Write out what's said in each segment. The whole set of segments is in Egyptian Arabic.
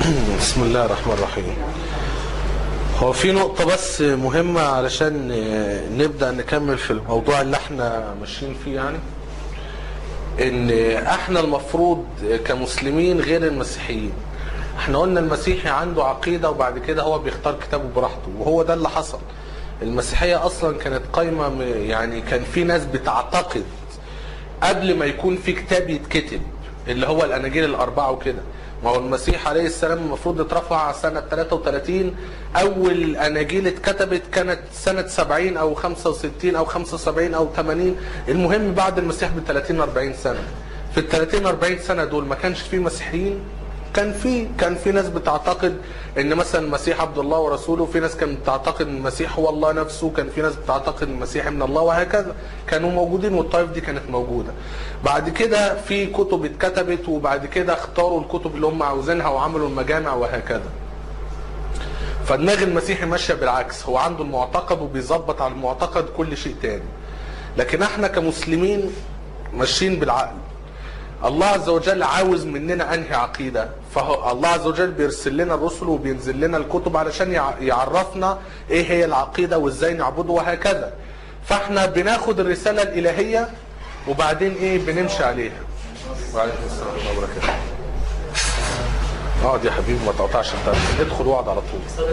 بسم الله الرحمن الرحيم هو في نقطة بس مهمة علشان نبدأ نكمل في الموضوع اللي احنا ماشيين فيه يعني ان احنا المفروض كمسلمين غير المسيحيين احنا قلنا المسيحي عنده عقيدة وبعد كده هو بيختار كتابه براحته وهو ده اللي حصل المسيحية اصلا كانت قايمة م- يعني كان في ناس بتعتقد قبل ما يكون في كتاب يتكتب اللي هو الاناجيل الاربعه وكده ما هو المسيح عليه السلام المفروض اترفع سنه 33 اول اناجيل اتكتبت كانت سنه 70 او 65 او 75 او 80 المهم بعد المسيح ب 30 40 سنه في ال 30 40 سنه دول ما كانش في مسيحيين كان في كان في ناس بتعتقد ان مثلا المسيح عبد الله ورسوله في ناس كانت بتعتقد ان المسيح هو الله نفسه كان في ناس بتعتقد ان المسيح من الله وهكذا كانوا موجودين والطائف دي كانت موجوده بعد كده في كتب اتكتبت وبعد كده اختاروا الكتب اللي هم عاوزينها وعملوا المجامع وهكذا فدماغ المسيحي ماشيه بالعكس هو عنده المعتقد وبيظبط على المعتقد كل شيء تاني لكن احنا كمسلمين ماشيين بالعقل الله عز وجل عاوز مننا انهي عقيده فهو الله عز وجل بيرسل لنا الرسل وبينزل لنا الكتب علشان يع- يعرفنا ايه هي العقيده وازاي نعبده وهكذا فاحنا بناخد الرساله الالهيه وبعدين ايه بنمشي عليها وعليكم السلام ورحمه الله وبركاته اقعد يا حبيبي ما تقطعش انت ادخل واقعد على طول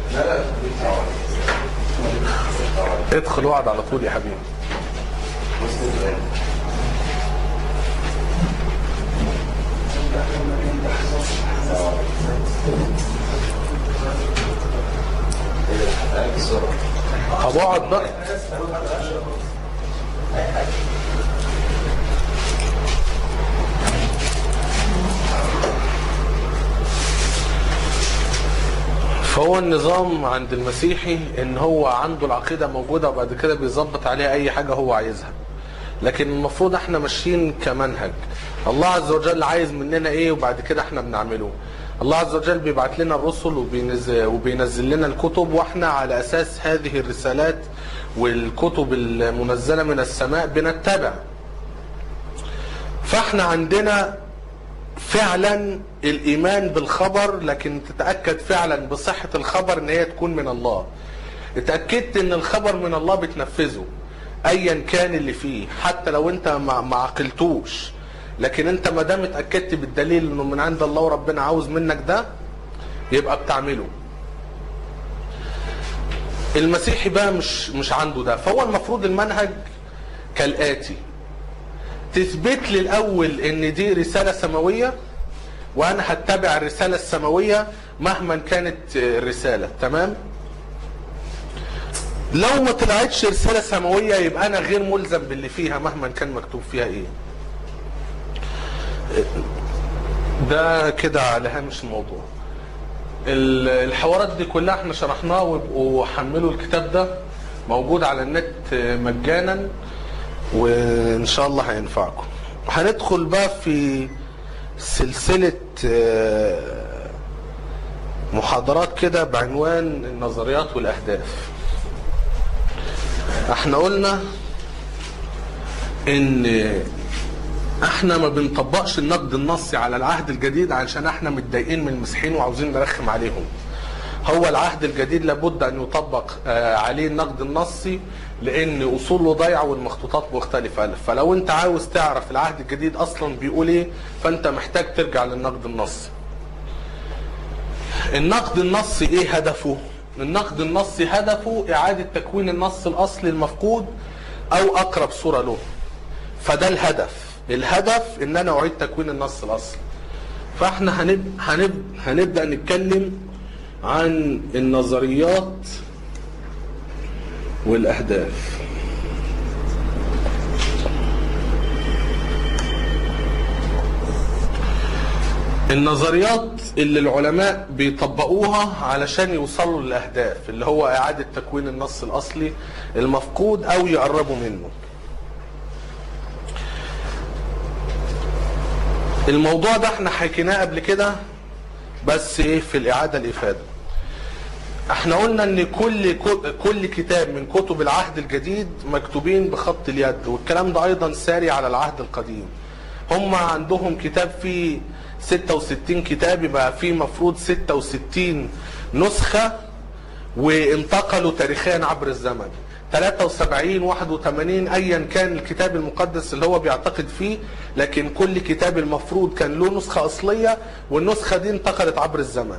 ادخل واقعد على طول يا حبيبي طب اقعد بقى فهو النظام عند المسيحي ان هو عنده العقيدة موجودة وبعد كده بيظبط عليها اي حاجة هو عايزها لكن المفروض احنا ماشيين كمنهج الله عز وجل عايز مننا ايه وبعد كده احنا بنعمله الله عز وجل بيبعت لنا الرسل وبينزل, وبينزل لنا الكتب واحنا على اساس هذه الرسالات والكتب المنزلة من السماء بنتبع فاحنا عندنا فعلا الايمان بالخبر لكن تتاكد فعلا بصحه الخبر ان هي تكون من الله اتاكدت ان الخبر من الله بتنفذه ايا كان اللي فيه حتى لو انت ما ما عقلتوش لكن انت ما دام اتاكدت بالدليل انه من عند الله وربنا عاوز منك ده يبقى بتعمله المسيحي بقى مش مش عنده ده فهو المفروض المنهج كالاتي تثبت لي الاول ان دي رساله سماويه وانا هتبع الرساله السماويه مهما كانت الرساله تمام لو ما طلعتش رساله سماويه يبقى انا غير ملزم باللي فيها مهما كان مكتوب فيها ايه ده كده على هامش الموضوع ال- الحوارات دي كلها احنا شرحناها وابقوا حملوا الكتاب ده موجود على النت مجانا وان شاء الله هينفعكم هندخل بقى في سلسلة آه، محاضرات كده بعنوان النظريات والاهداف احنا قلنا ان احنا ما بنطبقش النقد النصي على العهد الجديد علشان احنا متضايقين من المسيحيين وعاوزين نرخم عليهم هو العهد الجديد لابد ان يطبق آه، عليه النقد النصي لان اصوله ضايعه والمخطوطات مختلفه فلو انت عاوز تعرف العهد الجديد اصلا بيقول ايه فانت محتاج ترجع للنقد النصي النقد النصي ايه هدفه النقد النصي هدفه اعاده تكوين النص الاصلي المفقود او اقرب صوره له فده الهدف الهدف ان انا اعيد تكوين النص الاصلي فاحنا هنب... هنب... هنبدا نتكلم عن النظريات والاهداف النظريات اللي العلماء بيطبقوها علشان يوصلوا للاهداف اللي هو اعاده تكوين النص الاصلي المفقود او يقربوا منه الموضوع ده احنا حكيناه قبل كده بس ايه في الاعاده الافاده احنا قلنا ان كل كل كتاب من كتب العهد الجديد مكتوبين بخط اليد والكلام ده ايضا ساري على العهد القديم هم عندهم كتاب فيه 66 كتاب يبقى في مفروض 66 نسخة وانتقلوا تاريخيا عبر الزمن 73 81 ايا كان الكتاب المقدس اللي هو بيعتقد فيه لكن كل كتاب المفروض كان له نسخة اصلية والنسخة دي انتقلت عبر الزمن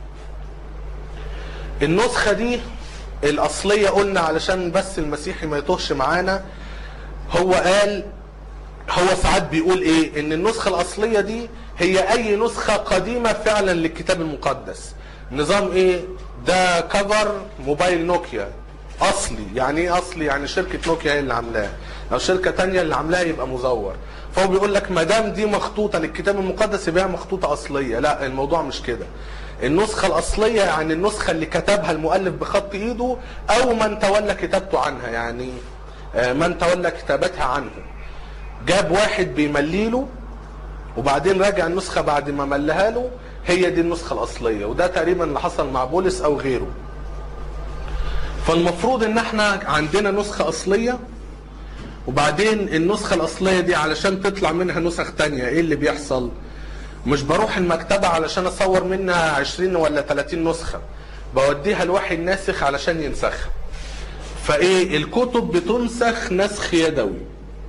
النسخة دي الاصلية قلنا علشان بس المسيحي ما يتوهش معانا هو قال هو ساعات بيقول ايه ان النسخة الاصلية دي هي اي نسخة قديمة فعلا للكتاب المقدس نظام ايه ده كفر موبايل نوكيا اصلي يعني ايه اصلي يعني شركة نوكيا هي اللي عاملاه لو شركة تانية اللي عاملاه يبقى مزور فهو بيقول لك ما دام دي مخطوطة للكتاب المقدس يبقى هي مخطوطة اصلية لا الموضوع مش كده النسخة الأصلية يعني النسخة اللي كتبها المؤلف بخط إيده أو من تولى كتابته عنها يعني آه، من تولى كتابتها عنه جاب واحد بيمليله وبعدين راجع النسخة بعد ما ملها له هي دي النسخة الأصلية وده تقريبا اللي حصل مع بولس أو غيره فالمفروض ان احنا عندنا نسخة أصلية وبعدين النسخة الأصلية دي علشان تطلع منها نسخ تانية ايه اللي بيحصل مش بروح المكتبة علشان اصور منها 20 ولا 30 نسخة بوديها لواحد ناسخ علشان ينسخها فايه الكتب بتنسخ نسخ يدوي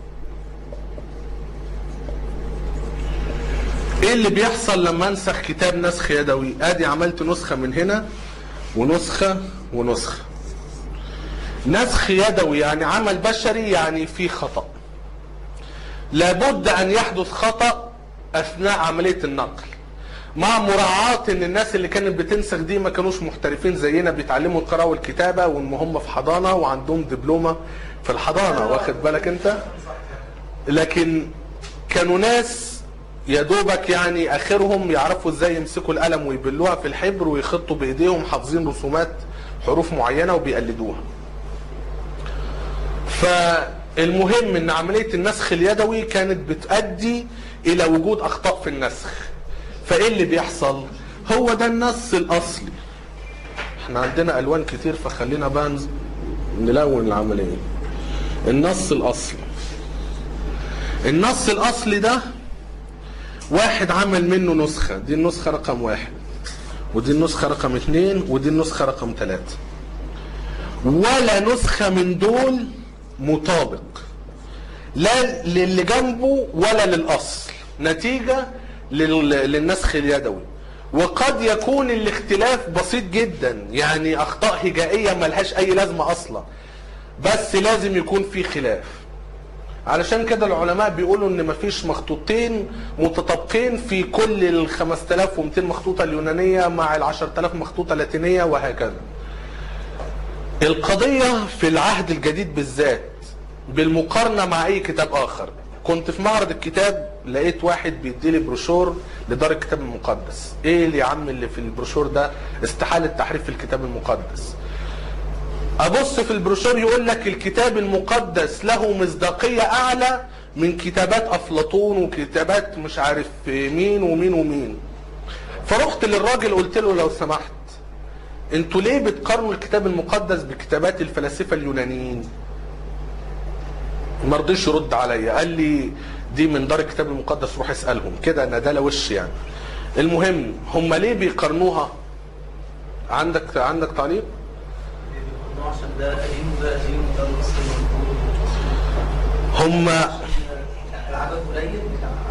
ايه اللي بيحصل لما انسخ كتاب نسخ يدوي ادي عملت نسخة من هنا ونسخة ونسخة نسخ يدوي يعني عمل بشري يعني في خطأ لابد ان يحدث خطأ اثناء عملية النقل مع مراعاة ان الناس اللي كانت بتنسخ دي ما كانوش محترفين زينا بيتعلموا القراءة والكتابة وان هم في حضانة وعندهم دبلومة في الحضانة واخد بالك انت لكن كانوا ناس يا دوبك يعني اخرهم يعرفوا ازاي يمسكوا القلم ويبلوها في الحبر ويخطوا بايديهم حافظين رسومات حروف معينة وبيقلدوها فالمهم ان عملية النسخ اليدوي كانت بتؤدي الى وجود اخطاء في النسخ فايه اللي بيحصل هو ده النص الاصلي احنا عندنا الوان كتير فخلينا بقى نز- نلون العملية النص الاصلي النص الاصلي ده واحد عمل منه نسخة دي النسخة رقم واحد ودي النسخة رقم اتنين ودي النسخة رقم تلاتة ولا نسخة من دول مطابق لا للي جنبه ولا للأصل نتيجة لل- للنسخ اليدوي وقد يكون الاختلاف بسيط جدا يعني أخطاء هجائية ملهاش أي لازمة أصلا بس لازم يكون في خلاف علشان كده العلماء بيقولوا ان مفيش مخطوطين متطابقين في كل ال 5200 مخطوطه اليونانيه مع ال 10000 مخطوطه لاتينيه وهكذا. القضيه في العهد الجديد بالذات بالمقارنه مع اي كتاب اخر كنت في معرض الكتاب لقيت واحد بيديلي بروشور لدار الكتاب المقدس ايه اللي يا عم اللي في البروشور ده استحاله تحريف في الكتاب المقدس ابص في البروشور يقول لك الكتاب المقدس له مصداقيه اعلى من كتابات افلاطون وكتابات مش عارف مين ومين ومين فرحت للراجل قلت له لو سمحت انتوا ليه بتقارنوا الكتاب المقدس بكتابات الفلاسفه اليونانيين ما رضيش يرد عليا قال لي دي من دار الكتاب المقدس روح اسالهم كده انا ده وش يعني المهم هم ليه بيقارنوها عندك عندك تعليق عشان ده قديم وده قديم وده الاصل موجود هم العدد قليل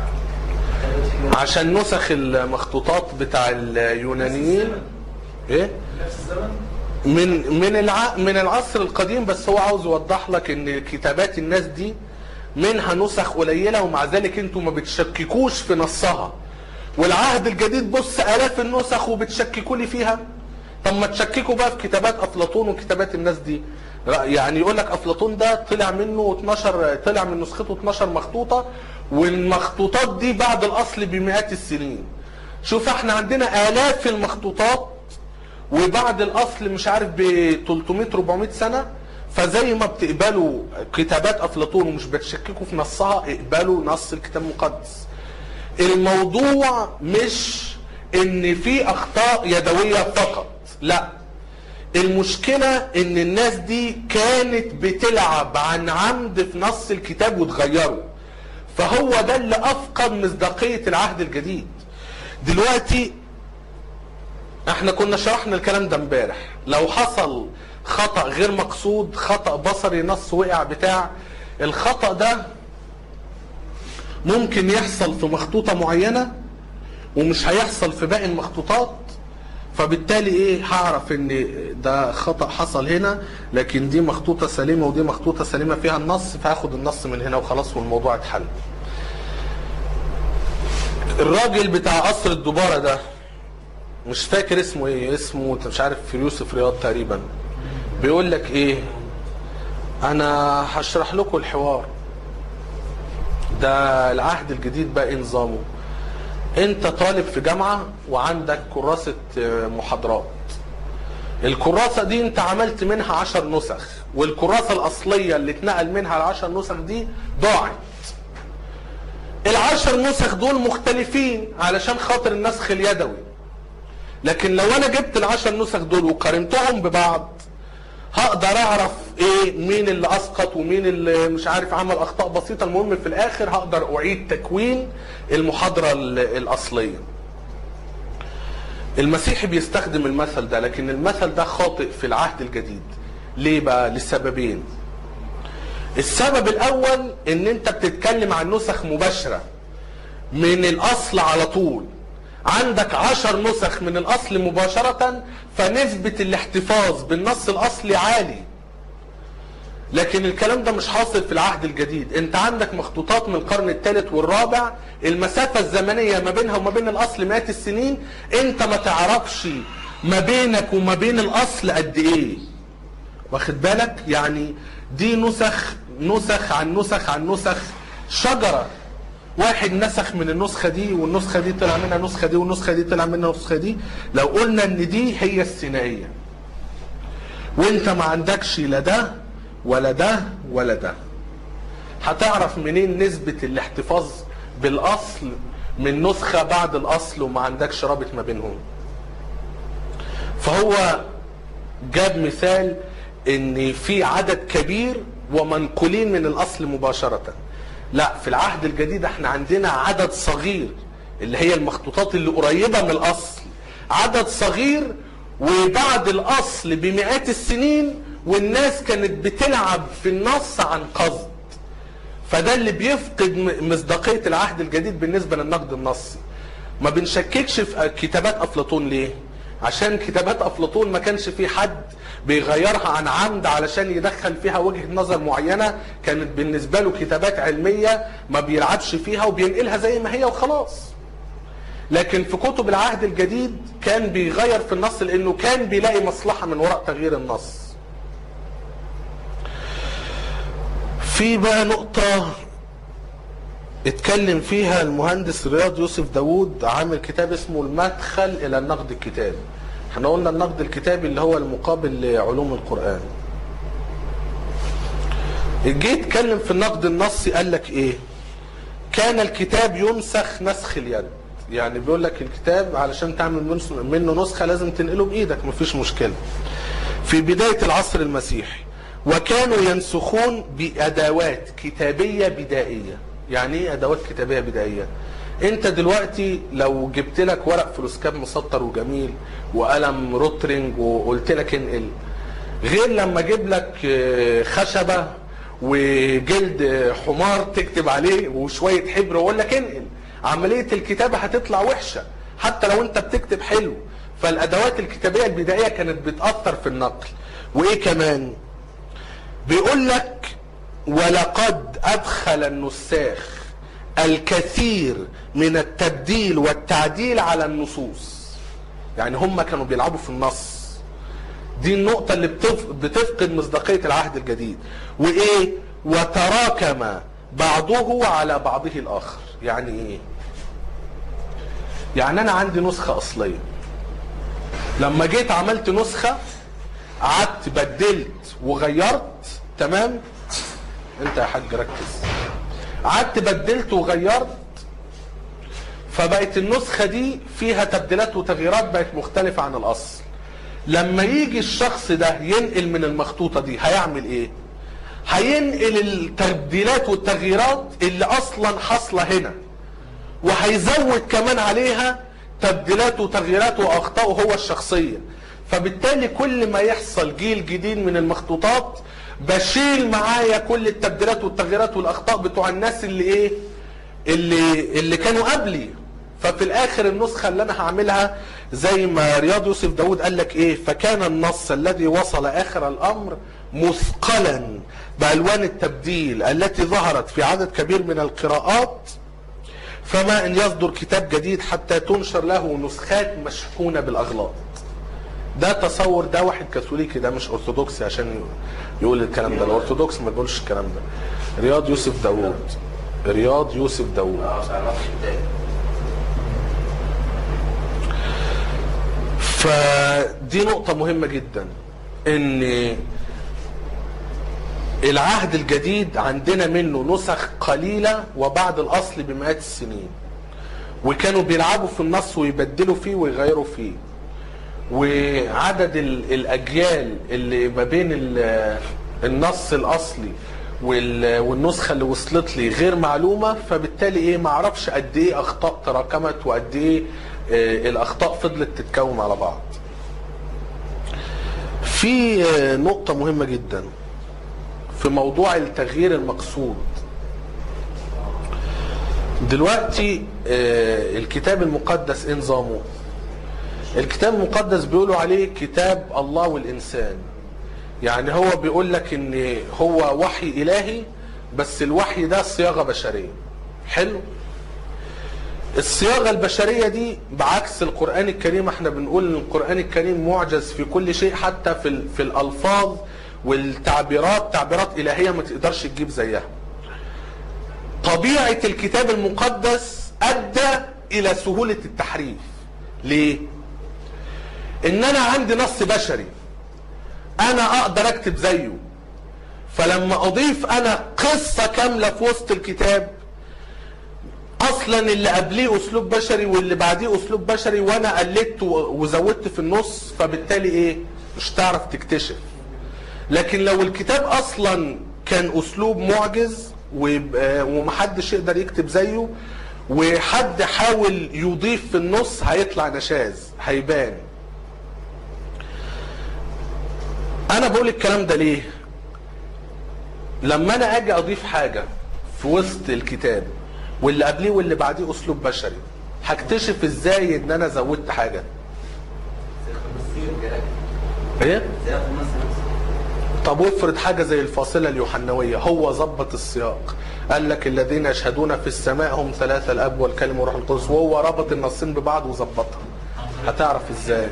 عشان نسخ المخطوطات بتاع اليونانيين ايه نفس الزمن من من الع... من العصر القديم بس هو عاوز يوضح لك ان كتابات الناس دي منها نسخ قليله ومع ذلك انتوا ما بتشككوش في نصها والعهد الجديد بص الاف النسخ وبتشككوا لي فيها طب ما تشككوا بقى في كتابات افلاطون وكتابات الناس دي يعني يقول لك افلاطون ده طلع منه 12 طلع من نسخته 12 مخطوطه والمخطوطات دي بعد الاصل بمئات السنين شوف احنا عندنا الاف المخطوطات وبعد الاصل مش عارف ب 300 400 سنه فزي ما بتقبلوا كتابات افلاطون ومش بتشككوا في نصها اقبلوا نص الكتاب المقدس الموضوع مش ان في اخطاء يدويه فقط لا المشكلة ان الناس دي كانت بتلعب عن عمد في نص الكتاب وتغيره فهو ده اللي افقد مصداقية العهد الجديد دلوقتي احنا كنا شرحنا الكلام ده امبارح لو حصل خطأ غير مقصود خطأ بصري نص وقع بتاع الخطأ ده ممكن يحصل في مخطوطة معينة ومش هيحصل في باقي المخطوطات فبالتالي ايه هعرف ان ده خطأ حصل هنا لكن دي مخطوطة سليمة ودي مخطوطة سليمة فيها النص فهاخد النص من هنا وخلاص والموضوع اتحل الراجل بتاع قصر الدبارة ده مش فاكر اسمه ايه اسمه مش عارف في يوسف رياض تقريبا بيقول لك ايه انا هشرح لكم الحوار ده العهد الجديد بقى ايه نظامه انت طالب في جامعة وعندك كراسة محاضرات الكراسة دي انت عملت منها عشر نسخ والكراسة الاصلية اللي اتنقل منها العشر نسخ دي ضاعت العشر نسخ دول مختلفين علشان خاطر النسخ اليدوي لكن لو انا جبت العشر نسخ دول وقارنتهم ببعض هقدر اعرف ايه مين اللي اسقط ومين اللي مش عارف عمل اخطاء بسيطه المهم في الاخر هقدر اعيد تكوين المحاضره الاصليه المسيحي بيستخدم المثل ده لكن المثل ده خاطئ في العهد الجديد ليه بقى لسببين السبب الاول ان انت بتتكلم عن نسخ مباشره من الاصل على طول عندك عشر نسخ من الاصل مباشرة فنسبة الاحتفاظ بالنص الاصلي عالي لكن الكلام ده مش حاصل في العهد الجديد انت عندك مخطوطات من القرن الثالث والرابع المسافة الزمنية ما بينها وما بين الاصل مئات السنين انت ما تعرفش ما بينك وما بين الاصل قد ايه واخد بالك يعني دي نسخ نسخ عن نسخ عن نسخ شجرة واحد نسخ من النسخة دي والنسخة دي طلع منها النسخة دي والنسخة دي طلع منها النسخة دي لو قلنا ان دي هي الثنائية وانت ما عندكش لا ده ولا ده ولا ده هتعرف منين نسبة الاحتفاظ بالاصل من نسخة بعد الاصل وما عندكش رابط ما بينهم فهو جاب مثال ان في عدد كبير ومنقولين من الاصل مباشره لا في العهد الجديد احنا عندنا عدد صغير اللي هي المخطوطات اللي قريبة من الأصل عدد صغير وبعد الأصل بمئات السنين والناس كانت بتلعب في النص عن قصد فده اللي بيفقد مصداقية العهد الجديد بالنسبة للنقد النصي ما بنشككش في كتابات أفلاطون ليه عشان كتابات أفلاطون ما كانش في حد بيغيرها عن عمد علشان يدخل فيها وجهة نظر معينة كانت بالنسبة له كتابات علمية ما بيلعبش فيها وبينقلها زي ما هي وخلاص لكن في كتب العهد الجديد كان بيغير في النص لانه كان بيلاقي مصلحة من وراء تغيير النص في بقى نقطة اتكلم فيها المهندس رياض يوسف داوود عامل كتاب اسمه المدخل الى النقد الكتابي احنا قلنا النقد الكتابي اللي هو المقابل لعلوم القرآن جه يتكلم في النقد النصي قال لك ايه كان الكتاب ينسخ نسخ اليد يعني بيقول لك الكتاب علشان تعمل منه نسخة لازم تنقله بإيدك مفيش مشكلة في بداية العصر المسيحي وكانوا ينسخون بأدوات كتابية بدائية يعني ايه أدوات كتابية بدائية انت دلوقتي لو جبت لك ورق فلوسكاب مسطر وجميل وقلم روترينج وقلت لك انقل غير لما اجيب لك خشبه وجلد حمار تكتب عليه وشويه حبر واقول لك انقل عمليه الكتابه هتطلع وحشه حتى لو انت بتكتب حلو فالادوات الكتابيه البدائيه كانت بتاثر في النقل وايه كمان بيقول لك ولقد ادخل النساخ الكثير من التبديل والتعديل على النصوص يعني هم كانوا بيلعبوا في النص دي النقطة اللي بتفقد مصداقية العهد الجديد وإيه وتراكم بعضه على بعضه الآخر يعني إيه يعني أنا عندي نسخة أصلية لما جيت عملت نسخة قعدت بدلت وغيرت تمام انت يا حاج ركز قعدت بدلت وغيرت فبقت النسخة دي فيها تبديلات وتغييرات بقت مختلفة عن الأصل لما يجي الشخص ده ينقل من المخطوطة دي هيعمل ايه هينقل التبديلات والتغييرات اللي اصلا حاصلة هنا وهيزود كمان عليها تبديلاته وتغييراته واخطائه هو الشخصيه فبالتالي كل ما يحصل جيل جديد من المخطوطات بشيل معايا كل التبديلات والتغييرات والاخطاء بتوع الناس اللي ايه اللي اللي كانوا قبلي ففي الاخر النسخه اللي انا هعملها زي ما رياض يوسف داود قال لك ايه فكان النص الذي وصل اخر الامر مثقلا بالوان التبديل التي ظهرت في عدد كبير من القراءات فما ان يصدر كتاب جديد حتى تنشر له نسخات مشحونه بالاغلاط ده تصور ده واحد كاثوليكي ده مش ارثوذكسي عشان يقول الكلام ده الارثوذكس ما بيقولش الكلام ده رياض يوسف داوود رياض يوسف داوود اه على نفس الكتاب فدي نقطة مهمة جدا ان العهد الجديد عندنا منه نسخ قليلة وبعد الاصل بمئات السنين وكانوا بيلعبوا في النص ويبدلوا فيه ويغيروا فيه وعدد ال- الاجيال اللي ما بين ال- النص الاصلي وال- والنسخه اللي وصلت لي غير معلومه فبالتالي ايه ما اعرفش قد ايه اخطاء تراكمت وقد ايه آه، الاخطاء فضلت تتكوم على بعض في آه، نقطه مهمه جدا في موضوع التغيير المقصود دلوقتي آه، الكتاب المقدس ايه نظامه الكتاب المقدس بيقولوا عليه كتاب الله والإنسان يعني هو بيقول لك ان هو وحي إلهي بس الوحي ده صياغة بشرية حلو الصياغة البشرية دي بعكس القرآن الكريم احنا بنقول ان القرآن الكريم معجز في كل شيء حتى في, ال- في الألفاظ والتعبيرات تعبيرات إلهية ما تقدرش تجيب زيها طبيعة الكتاب المقدس أدى إلى سهولة التحريف ليه؟ ان انا عندي نص بشري انا اقدر اكتب زيه فلما اضيف انا قصة كاملة في وسط الكتاب اصلا اللي قبليه اسلوب بشري واللي بعديه اسلوب بشري وانا قلدت و- وزودت في النص فبالتالي ايه مش تعرف تكتشف لكن لو الكتاب اصلا كان اسلوب معجز ويبقى- ومحدش يقدر يكتب زيه وحد حاول يضيف في النص هيطلع نشاز هيبان انا بقول الكلام ده ليه لما انا اجي اضيف حاجة في وسط الكتاب واللي قبليه واللي بعديه اسلوب بشري هكتشف ازاي ان انا زودت حاجة ايه زي اخو مثلا طب وافرض حاجة زي الفاصلة اليوحنوية هو ظبط السياق قال لك الذين يشهدون في السماء هم ثلاثة الأب والكلمة والروح القدس وهو ربط النصين ببعض وظبطها هتعرف ازاي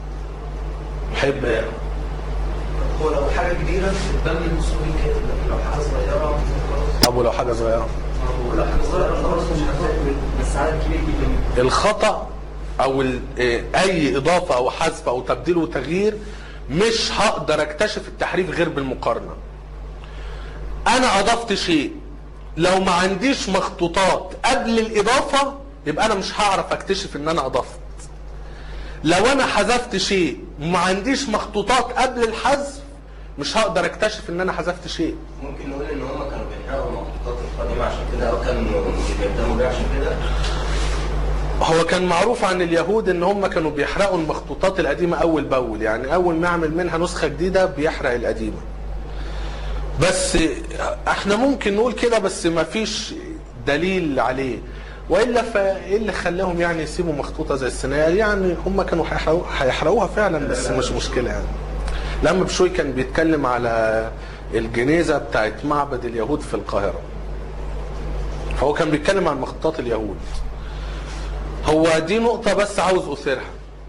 حب هو لو حاجه كبيره بتبان من اصول الكاتب لكن لو حاجه صغيره خلاص طب ولو حاجة صغيرة لو حاجه صغيره خلاص مش هتفرق بس عدد كبير جدا الخطأ او ال- إيه، اي اضافة او حذف او تبديل وتغيير مش هقدر اكتشف التحريف غير بالمقارنة انا اضفت شيء لو ما عنديش مخطوطات قبل الاضافة يبقى انا مش هعرف اكتشف ان انا اضفت لو انا حذفت شيء وما عنديش مخطوطات قبل الحذف مش هقدر اكتشف ان انا حذفت شيء ممكن نقول ان هم كانوا بيحرقوا المخطوطات القديمه عشان كده او كانوا بيهتموا بيها عشان كده هو كان معروف عن اليهود ان هم كانوا بيحرقوا المخطوطات القديمه اول باول يعني اول ما يعمل منها نسخه جديده بيحرق القديمه بس احنا ممكن نقول كده بس ما فيش دليل عليه والا فايه اللي خلاهم يعني يسيبوا مخطوطه زي السناير يعني هم كانوا هيحرقوا- هيحرقوها فعلا بس مش مشكله يعني لما بشوي كان بيتكلم على الجنيزه بتاعت معبد اليهود في القاهره فهو كان بيتكلم عن مخطوطات اليهود هو دي نقطة بس عاوز أثيرها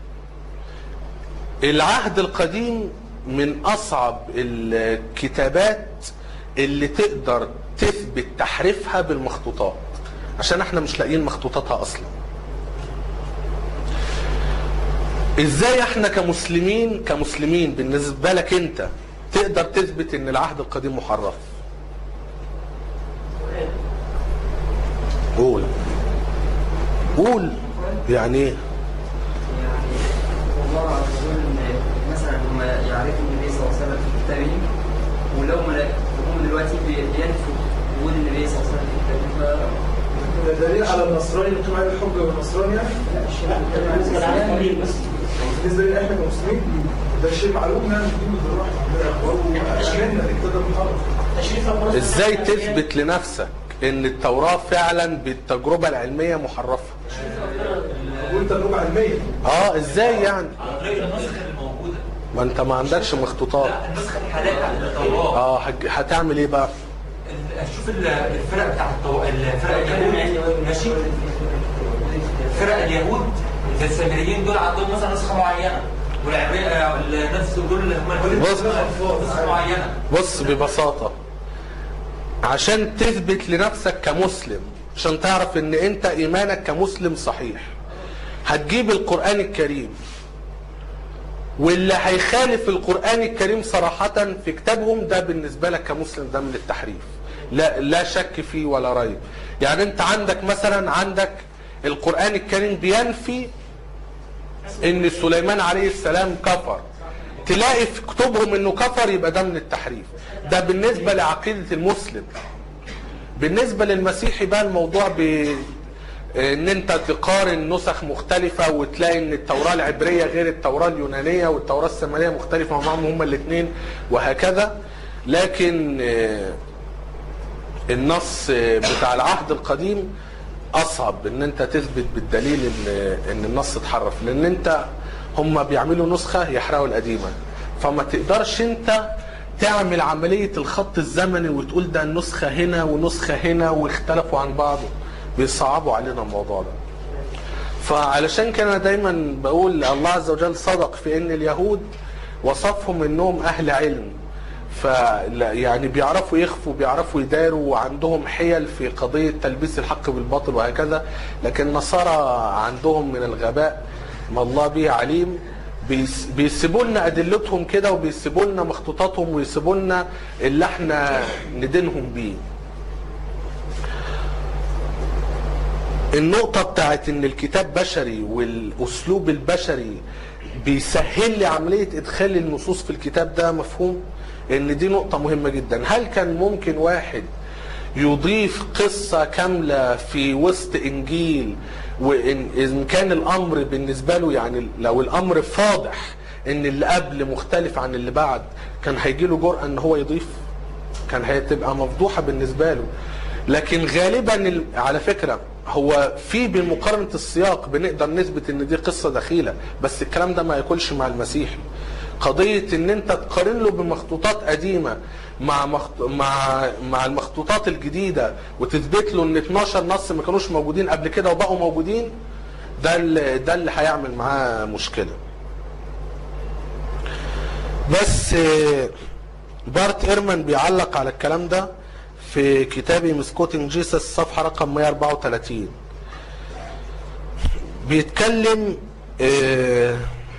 العهد القديم من أصعب الكتابات اللي تقدر تثبت تحريفها بالمخطوطات عشان احنا مش لاقيين مخطوطاتها أصلا ازاي احنا كمسلمين كمسلمين بالنسبة لك انت تقدر تثبت ان العهد القديم محرف قول قول يعني ايه يعني والله يقول ان مثلا هم يعرفوا النبي صلى الله عليه وسلم في كتابهم ولو ما هم دلوقتي بي- بينفوا وجود النبي صلى الله عليه وسلم في كتابهم ف ده دليل على النصراني اللي بتقول عليه الحجه والنصراني يعني؟ لا الشيخ بيتكلم بالنسبه لنا احنا كمسلمين ده شيء معلوم يعني دي بالروح واشملنا الكتاب المحرم تشريف القرآن ازاي تثبت لنفسك ان التوراة فعلا بالتجربة العلمية محرفة وانت اللغه علميه اه ازاي يعني عن طريق النسخ اللي موجوده ما انت ما عندكش مخطوطات لا النسخ الحاليه بتاعت التوراه اه هج- هتعمل ايه بقى ال- شوف ال- الفرق بتاعت التو- الفرق اليهود ماشي فرق اليهود زي السامريين دول عندهم مثلا نسخه معينه والعبرية الناس دول اللي هم بص. نسخه معينه بص ببساطة عشان تثبت لنفسك كمسلم عشان تعرف ان انت ايمانك كمسلم صحيح هتجيب القرآن الكريم واللي هيخالف القرآن الكريم صراحة في كتابهم ده بالنسبة لك كمسلم ده من التحريف لا لا شك فيه ولا ريب يعني انت عندك مثلا عندك القرآن الكريم بينفي ان سليمان عليه السلام كفر تلاقي في كتبهم انه كفر يبقى ده من التحريف ده بالنسبة لعقيدة المسلم بالنسبة للمسيحي بقى الموضوع ب ان انت تقارن نسخ مختلفة وتلاقي ان التوراة العبرية غير التوراة اليونانية والتوراة السامرية مختلفة معهم هما الاثنين وهكذا لكن آه، النص آه، بتاع العهد القديم اصعب ان انت تثبت بالدليل ان ان النص اتحرف لان انت هم بيعملوا نسخة يحرقوا القديمة فما تقدرش انت تعمل عملية الخط الزمني وتقول ده النسخة هنا ونسخة هنا واختلفوا عن بعض بيصعبوا علينا الموضوع ده فعلشان كده انا دايما بقول الله عز وجل صدق في ان اليهود وصفهم انهم اهل علم ف يعني بيعرفوا يخفوا بيعرفوا يداروا وعندهم حيل في قضيه تلبيس الحق بالباطل وهكذا لكن النصارى عندهم من الغباء ما الله به عليم بيس- بيسيبوا لنا ادلتهم كده وبيسيبوا لنا مخطوطاتهم ويسيبوا لنا اللي احنا ندينهم بيه النقطة بتاعت ان الكتاب بشري والاسلوب البشري بيسهل لي عملية ادخال النصوص في الكتاب ده مفهوم ان دي نقطة مهمة جدا هل كان ممكن واحد يضيف قصة كاملة في وسط انجيل وان إن كان الامر بالنسبة له يعني لو الامر فاضح ان اللي قبل مختلف عن اللي بعد كان هيجي له جرأة ان هو يضيف كان هتبقى مفضوحه بالنسبه له لكن غالبا ال- على فكره هو في بمقارنه السياق بنقدر نثبت ان دي قصه دخيله بس الكلام ده ما ياكلش مع المسيحي قضيه ان انت تقارن له بمخطوطات قديمه مع مخط... مع مع المخطوطات الجديده وتثبت له ان 12 نص ما كانوش موجودين قبل كده وبقوا موجودين ده اللي ده اللي هيعمل معاه مشكله بس آه، بارت ايرمان بيعلق على الكلام ده في كتابي مسكوتنج جيسس صفحة رقم 134 بيتكلم آه،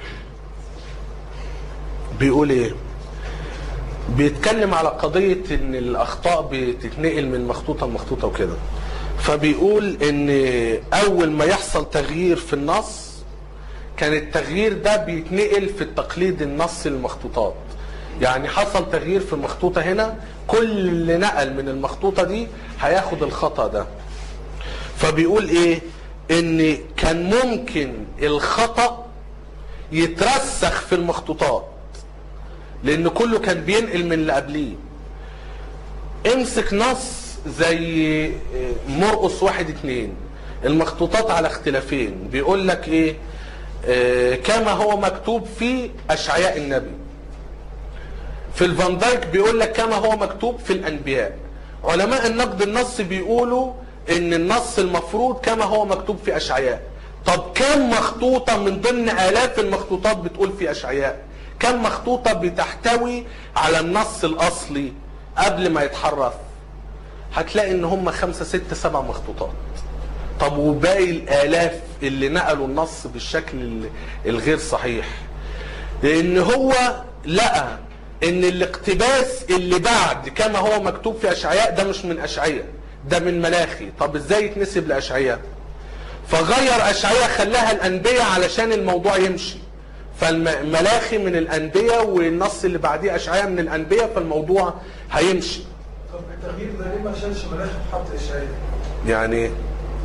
بيقول ايه بيتكلم على قضية ان الاخطاء بتتنقل من مخطوطة لمخطوطة وكده فبيقول ان اول ما يحصل تغيير في النص كان التغيير ده بيتنقل في التقليد النص المخطوطات يعني حصل تغيير في المخطوطة هنا كل اللي نقل من المخطوطة دي هياخد الخطأ ده فبيقول ايه ان كان ممكن الخطأ يترسخ في المخطوطات لان كله كان بينقل من اللي قبليه امسك نص زي مرقص واحد اتنين المخطوطات على اختلافين بيقول لك ايه آه، كما هو مكتوب في اشعياء النبي في الفان دايك بيقول لك كما هو مكتوب في الانبياء علماء النقد النص بيقولوا ان النص المفروض كما هو مكتوب في اشعياء طب كم مخطوطة من ضمن الاف المخطوطات بتقول في اشعياء كم مخطوطة بتحتوي على النص الاصلي قبل ما يتحرف هتلاقي ان هم خمسة ستة سبع مخطوطات طب وباقي الالاف اللي نقلوا النص بالشكل ال- الغير صحيح لان هو لقى ان الاقتباس اللي بعد كما هو مكتوب في اشعياء ده مش من اشعياء ده من ملاخي طب ازاي يتنسب لاشعياء فغير اشعياء خلاها الانبياء علشان الموضوع يمشي فالملاخي من الانبياء والنص اللي بعديه اشعياء من الانبياء فالموضوع هيمشي طب التغيير ده ليه ما شالش ملاك وحط اشعياء؟ يعني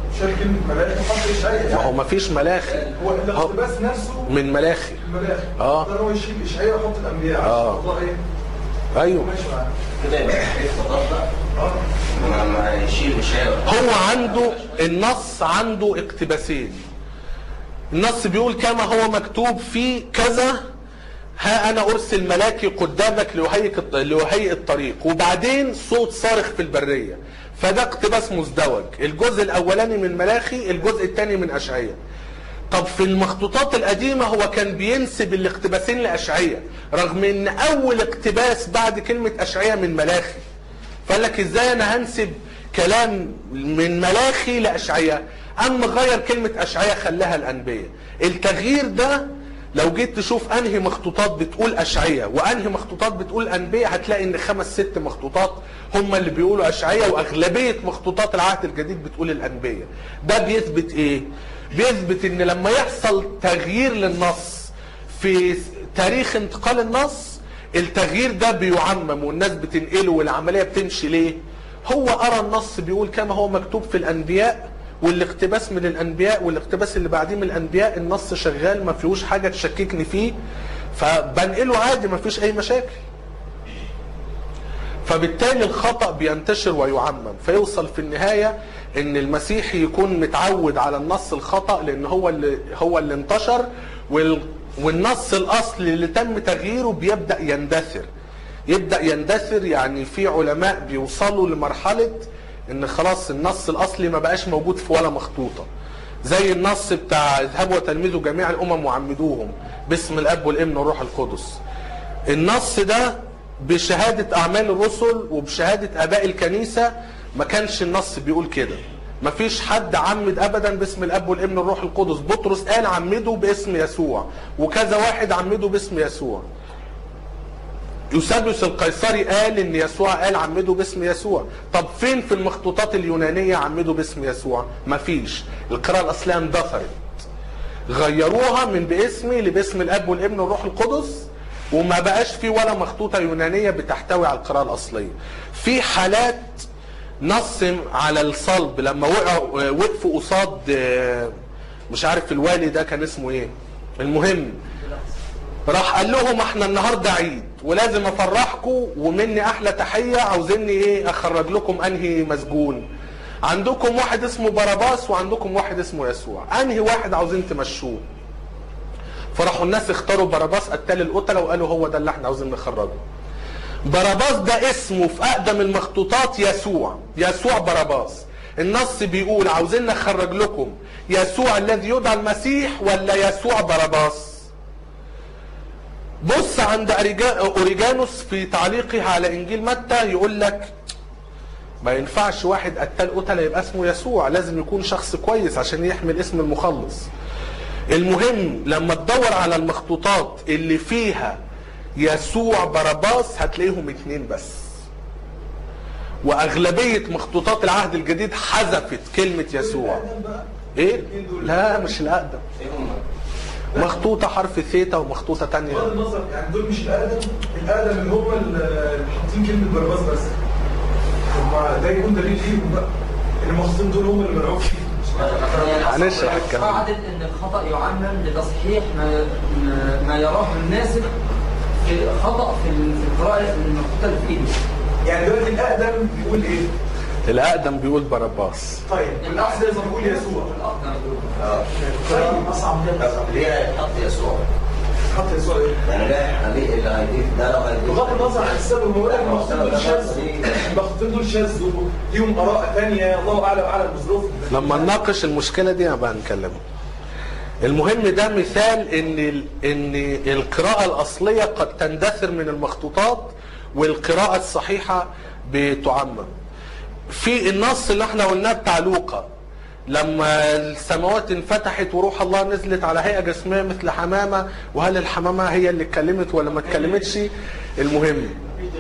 شال كلمه ملاك وحط اشعياء ما هو ما فيش ملاخي هو هو الاقتباس نفسه من ملاخي الملاك آه. اضطر هو يشيل اشعياء ويحط الانبياء عشان آه. الموضوع ايه ايوه ماشي معاه كده يبقى تحريف خطاب بقى اه ما ما يشيل اشياء هو عنده النص عنده اقتباسين النص بيقول كما هو مكتوب في كذا ها انا ارسل ملاكي قدامك ليهيئ ليهيئ الطريق وبعدين صوت صارخ في البريه فده اقتباس مزدوج الجزء الاولاني من ملاخي الجزء الثاني من اشعياء طب في المخطوطات القديمه هو كان بينسب الاقتباسين لاشعياء رغم ان اول اقتباس بعد كلمه اشعياء من ملاخي فقال لك ازاي انا هنسب كلام من ملاخي لاشعياء اما غير كلمه اشعياء خلاها الانبياء التغيير ده لو جيت تشوف انهي مخطوطات بتقول اشعياء وانهي مخطوطات بتقول انبياء هتلاقي ان خمس ست مخطوطات هم اللي بيقولوا اشعياء واغلبيه مخطوطات العهد الجديد بتقول الانبياء ده بيثبت ايه بيثبت ان لما يحصل تغيير للنص في تاريخ انتقال النص التغيير ده بيعمم والناس بتنقله والعمليه بتمشي ليه هو ارى النص بيقول كما هو مكتوب في الانبياء والاقتباس من الانبياء والاقتباس اللي بعديه من الانبياء النص شغال ما فيهوش حاجه تشككني فيه فبنقله عادي ما فيش اي مشاكل فبالتالي الخطأ بينتشر ويعمم فيوصل في النهاية ان المسيحي يكون متعود على النص الخطأ لان هو اللي هو اللي انتشر وال والنص الاصلي اللي تم تغييره بيبدأ يندثر يبدأ يندثر يعني في علماء بيوصلوا لمرحلة ان خلاص النص الاصلي ما بقاش موجود في ولا مخطوطة زي النص بتاع اذهبوا وتلمذوا جميع الامم وعمدوهم باسم الاب والابن والروح القدس النص ده بشهادة أعمال الرسل وبشهادة آباء الكنيسة ما كانش النص بيقول كده ما فيش حد عمد أبدا باسم الأب والابن والروح القدس بطرس قال عمده باسم يسوع وكذا واحد عمده باسم يسوع يوسابيوس القيصري قال ان يسوع قال عمده باسم يسوع طب فين في المخطوطات اليونانية عمده باسم يسوع مفيش القراءة الأصلية اندثرت غيروها من باسمي لباسم الاب والابن والروح القدس وما بقاش في ولا مخطوطه يونانيه بتحتوي على القراءه الاصليه في حالات نص على الصلب لما وقعوا وقفوا قصاد آه، مش عارف الوالي ده كان اسمه ايه المهم راح قال لهم احنا النهارده عيد ولازم افرحكم ومني احلى تحيه عاوزيني ايه اخرج لكم انهي مسجون عندكم واحد اسمه باراباس وعندكم واحد اسمه يسوع انهي واحد عاوزين تمشوه فراحوا الناس اختاروا باراباس قتال القتله وقالوا هو ده اللي احنا عاوزين نخرجه باراباس ده اسمه في اقدم المخطوطات يسوع يسوع باراباس النص بيقول عاوزين نخرج لكم يسوع الذي يدعى المسيح ولا يسوع باراباس بص عند أريجا- اوريجانوس في تعليقه على انجيل متى يقول لك ما ينفعش واحد قتال قتله يبقى اسمه يسوع لازم يكون شخص كويس عشان يحمل اسم المخلص المهم لما تدور على المخطوطات اللي فيها يسوع باراباس هتلاقيهم اتنين بس واغلبيه مخطوطات العهد الجديد حذفت كلمه يسوع الأقدم بقى ايه لا مش الاقدم ايه هم؟ مخطوطه حرف ثيتا ومخطوطه تانية بغض النظر يعني دول مش الاقدم الاقدم اللي هم اللي حاطين كلمه برباس بس هم ده يكون دليل ليهم بقى المخطوطين دول هم اللي بنعوك فيه هنشرح الكلام قاعدة ان الخطأ يعمم لتصحيح ما ما- ما يراه الناسخ في خطأ في ال- في القراءة المخطوطة في ايده. يعني دلوقتي الاقدم بيقول ايه؟ الاقدم بيقول باراباس طيب الاحدث بيقول يسوع اه طيب اصعب من كده طب ليه هيتحط يسوع؟ حط يسوع ايه؟ يعني لا ليه اللي هيضيف ده لو هيضيف بغض النظر عن السبب هو بيقول لك المخطوطين دول شاذ المخطوطين دول شاذ ليهم اراء ثانيه الله اعلم اعلم بظروفهم لما نناقش المشكله دي بقى نكلمه المهم ده مثال ان ال- ان القراءه الاصليه قد تندثر من المخطوطات والقراءه الصحيحه بتعمم في النص اللي احنا قلناه بتاع لوقا لما السماوات انفتحت وروح الله نزلت على هيئه جسميه مثل حمامه وهل الحمامه هي اللي اتكلمت ولا ما اتكلمتش المهم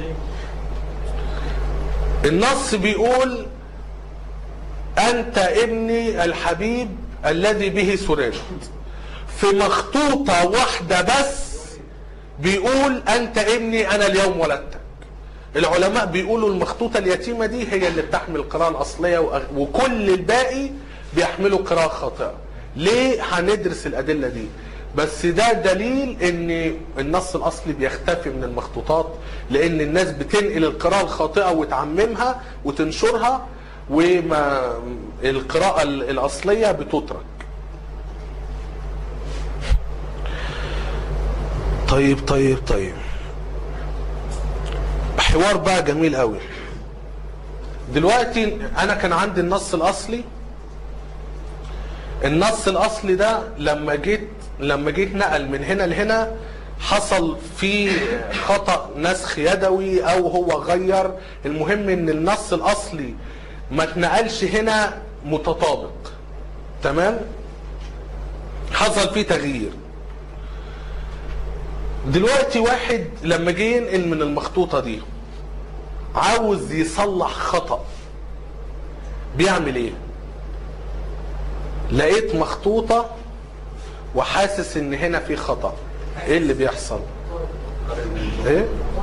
النص بيقول أنت ابني الحبيب الذي به سررت في مخطوطة واحدة بس بيقول أنت ابني أنا اليوم ولدتك العلماء بيقولوا المخطوطة اليتيمة دي هي اللي بتحمل القراءة الأصلية وأغ- وكل الباقي بيحملوا قراءة خاطئة ليه هندرس الأدلة دي بس ده دليل ان النص الاصلي بيختفي من المخطوطات لان الناس بتنقل القراءة الخاطئة وتعممها وتنشرها وما القراءة الأصلية بتترك طيب طيب طيب حوار بقى جميل قوي دلوقتي انا كان عندي النص الاصلي النص الاصلي ده لما جيت لما جيت نقل من هنا لهنا حصل فيه خطأ نسخ يدوي او هو غير المهم ان النص الاصلي ما اتنقلش هنا متطابق تمام حصل فيه تغيير دلوقتي واحد لما جه ينقل من المخطوطة دي عاوز يصلح خطأ بيعمل ايه لقيت مخطوطة وحاسس ان هنا في خطأ ايه اللي بيحصل ايه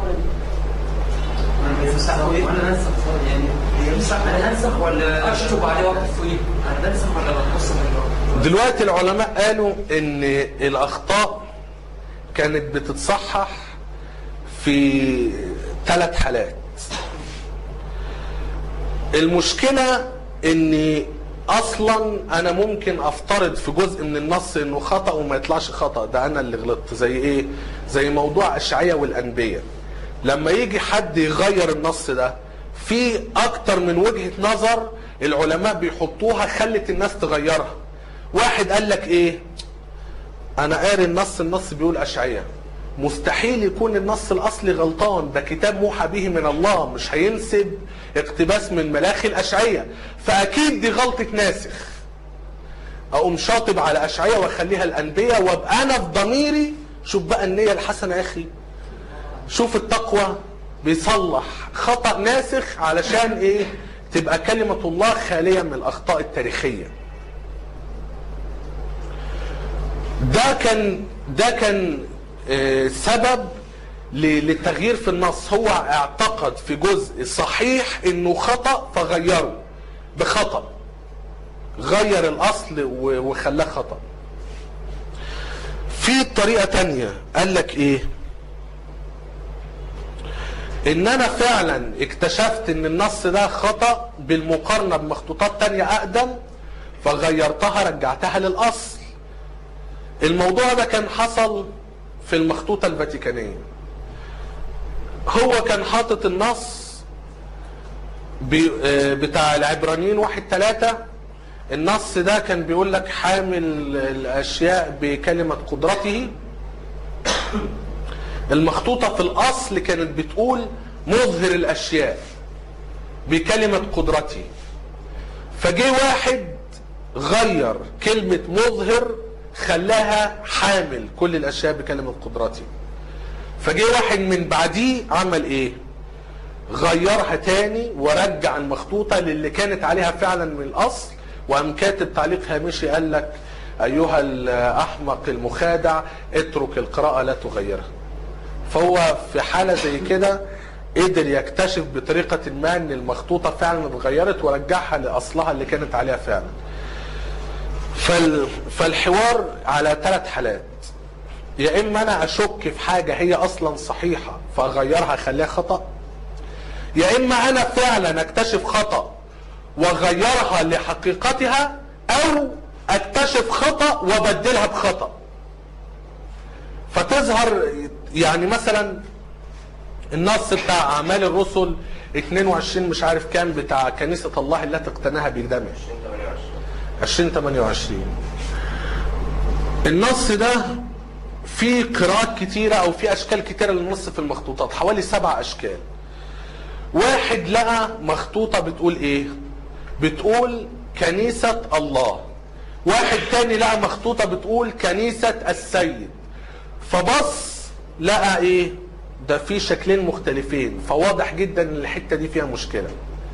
وانا انسخ يعني انا انسخ ولا اشطب عليه واحد فوقيه انا بنسخ ولا ببص من دلوقتي العلماء قالوا ان الاخطاء كانت بتتصحح في ثلاث حالات المشكلة ان اصلا انا ممكن افترض في جزء من النص انه خطأ وما يطلعش خطأ ده انا اللي غلطت زي ايه زي موضوع الشعية والانبياء لما يجي حد يغير النص ده في اكتر من وجهة نظر العلماء بيحطوها خلت الناس تغيرها واحد قال لك ايه انا قاري النص النص بيقول اشعياء مستحيل يكون النص الاصلي غلطان ده كتاب موحى به من الله مش هينسب اقتباس من ملاخي الاشعياء فاكيد دي غلطة ناسخ اقوم شاطب على اشعياء واخليها الانبياء وابقى انا في ضميري شوف بقى النية الحسنة يا اخي شوف التقوى بيصلح خطأ ناسخ علشان ايه تبقى كلمة الله خالية من الاخطاء التاريخية ده كان ده كان آه، سبب ل- للتغيير في النص هو اعتقد في جزء صحيح انه خطأ فغيره بخطأ غير الاصل و- وخلاه خطأ في طريقة تانية قال لك ايه ان انا فعلا اكتشفت ان النص ده خطأ بالمقارنة بمخطوطات تانية اقدم فغيرتها رجعتها للاصل الموضوع ده كان حصل في المخطوطة الفاتيكانية هو كان حاطط النص بي- آه، بتاع العبرانيين واحد ثلاثة النص ده كان بيقول لك حامل الأشياء بكلمة قدرته المخطوطة في الأصل كانت بتقول مظهر الأشياء بكلمة قدرته فجه واحد غير كلمة مظهر خلاها حامل كل الأشياء بكلمة قدرته فجه واحد من بعديه عمل ايه غيرها تاني ورجع المخطوطة للي كانت عليها فعلا من الأصل وقام كاتب تعليق هامشي قال لك أيها الأحمق المخادع اترك القراءة لا تغيرها فهو في حالة زي كده قدر يكتشف بطريقة ما ان المخطوطة فعلا اتغيرت ورجعها لأصلها اللي كانت عليها فعلا فال... فالحوار على ثلاث حالات يا اما انا اشك في حاجة هي اصلا صحيحة فاغيرها اخليها خطأ يا اما انا فعلا اكتشف خطأ واغيرها لحقيقتها او اكتشف خطأ وابدلها بخطأ فتظهر يعني مثلا النص بتاع اعمال الرسل 22 مش عارف كام بتاع كنيسة الله التي اقتناها بدمه 2028 النص ده في قراءات كتيرة او في اشكال كتيرة للنص في المخطوطات حوالي سبع اشكال واحد لقى مخطوطة بتقول ايه بتقول كنيسة الله واحد تاني لقى مخطوطة بتقول كنيسة السيد فبص لقى ايه ده في شكلين مختلفين فواضح جدا ان الحتة دي فيها مشكلة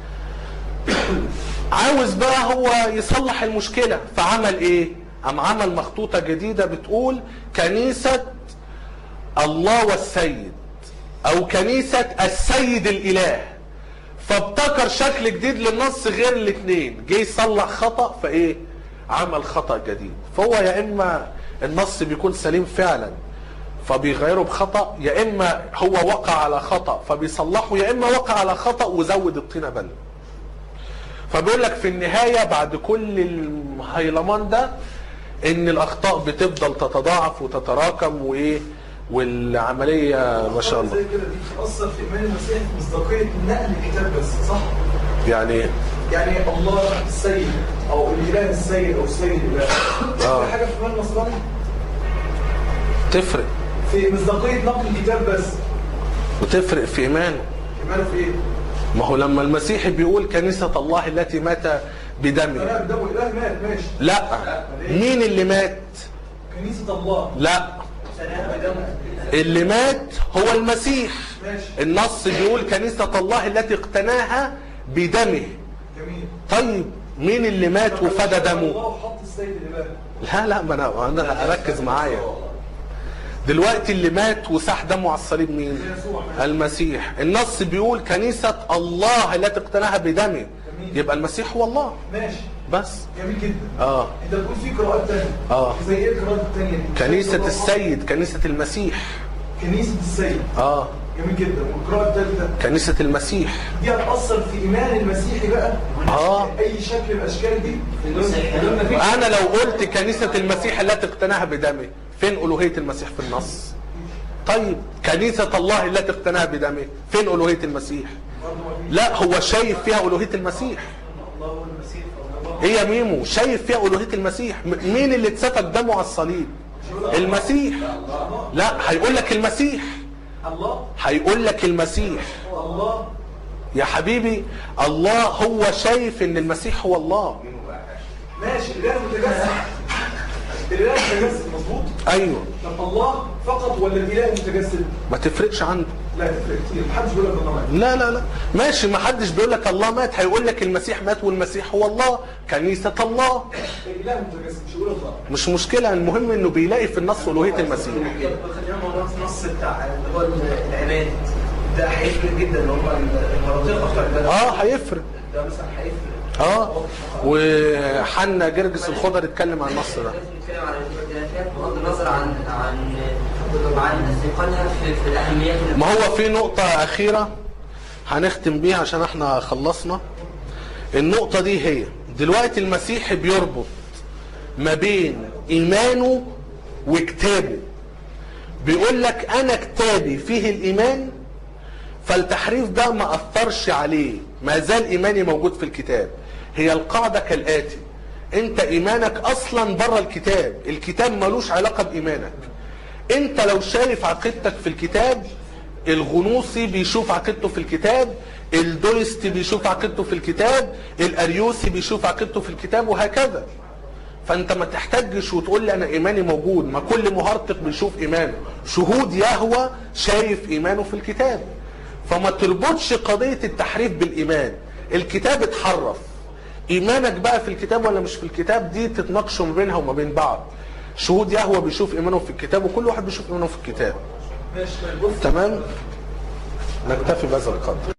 عاوز بقى هو يصلح المشكلة فعمل ايه قام عمل مخطوطة جديدة بتقول كنيسة الله والسيد او كنيسة السيد الاله فابتكر شكل جديد للنص غير الاثنين جه يصلح خطأ فايه عمل خطأ جديد فهو يا اما النص بيكون سليم فعلا فبيغيره بخطأ يا اما هو وقع على خطأ فبيصلحه يا اما وقع على خطأ وزود الطينة بل فبيقول لك في النهاية بعد كل الهيلمان ده ان الاخطاء بتفضل تتضاعف وتتراكم وايه والعملية ما شاء الله زي كده دي بتأثر في إيمان المسيح في مصداقية نقل الكتاب بس صح؟ يعني يعني الله السيد أو الإله السيد أو السيد الإله آه. في حاجة في إيمان النصراني تفرق في مصداقية نقل الكتاب بس وتفرق في ايمانه إيمانه في إيه؟ ما هو لما المسيحي بيقول كنيسة الله التي مات بدمه أنا بدمه إله مات ماشي لا مين اللي مات كنيسة الله لا اللي مات هو المسيح ماشي النص بيقول كنيسة الله التي اقتناها بدمه جميل طيب مين اللي مات وفدى دمه الله وحط السيد الإله لا لا ما انا انا اركز معايا دلوقتي اللي مات وساح دمه على الصليب مين المسيح النص بيقول كنيسة الله التي اقتناها بدمه يبقى المسيح هو الله ماشي بس جميل جدا اه انت بتقول في قراءات تانية آه. زي ايه القراءات التانية دي؟ كنيسة السيد كنيسة المسيح كنيسة السيد اه جميل جدا والقراءة التالتة كنيسة المسيح دي هتأثر في إيمان المسيحي بقى آه. أي شكل من الأشكال دي قلنا في انا لو قلت كنيسة المسيح التي اقتناها بدمه فين الوهية المسيح في النص طيب كنيسة الله التي اقتناها بدمه فين الوهية المسيح لا هو شايف فيها الوهية المسيح الله والمسيح الله هي ميمو شايف فيها الوهية المسيح م- مين اللي اتسفك دمه على الصليب المسيح لا هيقول لك المسيح الله هيقول لك المسيح الله يا حبيبي الله هو شايف ان المسيح هو الله ماشي الإله متجسد الإله متجسد مظبوط ايوه طب الله فقط ولا الإله متجسد؟ ما تفرقش عنده لا تفرق كتير محدش بيقول لك الله مات لا لا لا ماشي ما حدش بيقول لك الله مات هيقول لك المسيح مات والمسيح هو الله كنيسة الله الإله متجسد مش بيقول الله مش مشكلة المهم انه بيلاقي في النص ألوهية المسيح خلينا موضوع النص بتاع اللي هو العباد ده هيفرق جدا اللي هم المناطق اكتر العباد اه هيفرق ده مثلا هيفرق اه وحنا جرجس الخضر اتكلم عن النص ده لازم نتكلم عن الاختلافات بغض النظر عن عن عن ثقلها في, في الاهميات اللي ما هو في نقطة أخيرة هنختم بيها عشان احنا خلصنا النقطة دي هي دلوقتي المسيح بيربط ما بين إيمانه وكتابه بيقول لك أنا كتابي فيه الإيمان فالتحريف ده ما أثرش عليه ما زال إيماني موجود في الكتاب هي القاعدة كالآتي أنت إيمانك أصلا بره الكتاب الكتاب ملوش علاقة بإيمانك أنت لو شايف عقيدتك في الكتاب الغنوصي بيشوف عقيدته في الكتاب الدويستي بيشوف عقيدته في الكتاب الأريوسي بيشوف عقيدته في الكتاب وهكذا فانت ما تحتجش وتقول لي انا ايماني موجود ما كل مهرطق بيشوف ايمانه شهود يهوى شايف ايمانه في الكتاب فما تربطش قضية التحريف بالايمان الكتاب اتحرف ايمانك بقى في الكتاب ولا مش في الكتاب دي تتناقشوا ما بينها وما بين بعض شهود يهوى بيشوف ايمانه في الكتاب وكل واحد بيشوف ايمانه في الكتاب ماشي طيب بص تمام نكتفي بهذا القدر